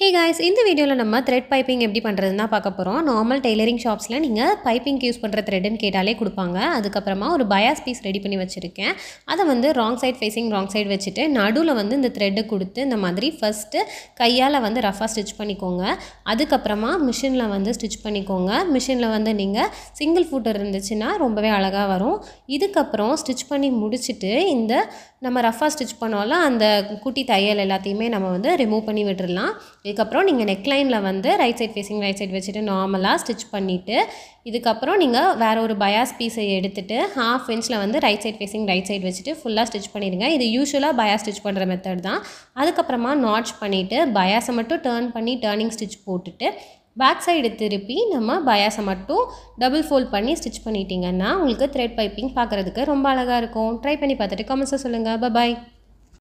hey guys இந்த வீடியோவில் நம்ம த்ரெட் பைப்பிங் எப்படி பண்ணுறதுன்னு தான் பார்க்க போகிறோம் நார்மல் டெய்லரிங் ஷாப்ஸில் நீங்கள் பைப்பிங் யூஸ் பண்ணுற த்ரெட்டுன்னு கேட்டாலே கொடுப்பாங்க அதுக்கப்புறமா ஒரு பயாஸ் பீஸ் ரெடி பண்ணி வச்சுருக்கேன் அதை வந்து wrong side facing wrong side வச்சுட்டு நடுவில் வந்து இந்த த்ரெட்டை கொடுத்து இந்த மாதிரி ஃபஸ்ட்டு கையால் வந்து ரஃபாக ஸ்டிச் பண்ணிக்கோங்க அதுக்கப்புறமா மிஷினில் வந்து ஸ்டிச் பண்ணிக்கோங்க மிஷினில் வந்து நீங்கள் சிங்கிள் ஃபுட்டர் இருந்துச்சுன்னா ரொம்பவே அழகாக வரும் இதுக்கப்புறம் ஸ்டிச் பண்ணி முடிச்சுட்டு இந்த நம்ம ரஃபாக ஸ்டிச் பண்ணோம்ல அந்த குட்டி தையல் எல்லாத்தையுமே நம்ம வந்து ரிமூவ் பண்ணி விட்டுறலாம் இதுக்கப்புறம் நீங்கள் நெக்லைனில் வந்து right side facing right side வச்சுட்டு நார்மலாக ஸ்டிச் பண்ணிவிட்டு இதுக்கப்புறம் நீங்கள் வேறு ஒரு பயாஸ் பீஸை எடுத்துகிட்டு ஹாஃப் இன்ச்சில் வந்து right side facing right side வச்சுட்டு ஃபுல்லாக ஸ்டிச் பண்ணிடுங்க இது யூஸ்வலாக பயாஸ் ஸ்டிச் பண்ணுற மெத்தட் தான் அதுக்கப்புறமா நாட்ச் பண்ணிவிட்டு பயாஸை மட்டும் டேர்ன் பண்ணி டேர்னிங் ஸ்டிச் போட்டுட்டு பேக் சைடு திருப்பி நம்ம பயாஸை மட்டும் டபுள் ஃபோல்ட் பண்ணி ஸ்டிச் பண்ணிட்டீங்கன்னா உங்களுக்கு த்ரெட் பைப்பிங் பார்க்குறதுக்கு ரொம்ப அழகாக இருக்கும் ட்ரை பண்ணி பார்த்துட்டு காமெண்ட்ஸை சொல்லுங்கள் பாய்